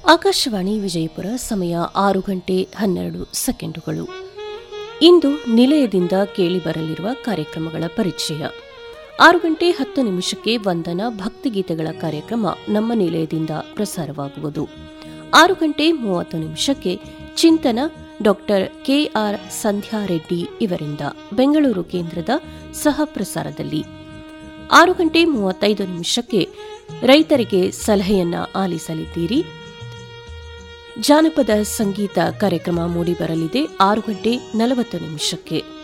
ಆಕಾಶವಾಣಿ ವಿಜಯಪುರ ಸಮಯ ಆರು ಗಂಟೆ ಹನ್ನೆರಡು ಸೆಕೆಂಡುಗಳು ಇಂದು ನಿಲಯದಿಂದ ಕೇಳಿಬರಲಿರುವ ಕಾರ್ಯಕ್ರಮಗಳ ಪರಿಚಯ ಆರು ಗಂಟೆ ಹತ್ತು ನಿಮಿಷಕ್ಕೆ ವಂದನ ಭಕ್ತಿಗೀತೆಗಳ ಕಾರ್ಯಕ್ರಮ ನಮ್ಮ ನಿಲಯದಿಂದ ಪ್ರಸಾರವಾಗುವುದು ಆರು ಗಂಟೆ ಮೂವತ್ತು ನಿಮಿಷಕ್ಕೆ ಚಿಂತನ ಡಾಕ್ಟರ್ ಕೆಆರ್ ಸಂಧ್ಯಾ ರೆಡ್ಡಿ ಇವರಿಂದ ಬೆಂಗಳೂರು ಕೇಂದ್ರದ ಸಹ ಪ್ರಸಾರದಲ್ಲಿ ಆರು ಗಂಟೆ ಮೂವತ್ತೈದು ನಿಮಿಷಕ್ಕೆ ರೈತರಿಗೆ ಸಲಹೆಯನ್ನ ಆಲಿಸಲಿದ್ದೀರಿ ಜಾನಪದ ಸಂಗೀತ ಕಾರ್ಯಕ್ರಮ ಮೂಡಿಬರಲಿದೆ ಆರು ಗಂಟೆ ನಲವತ್ತು ನಿಮಿಷಕ್ಕೆ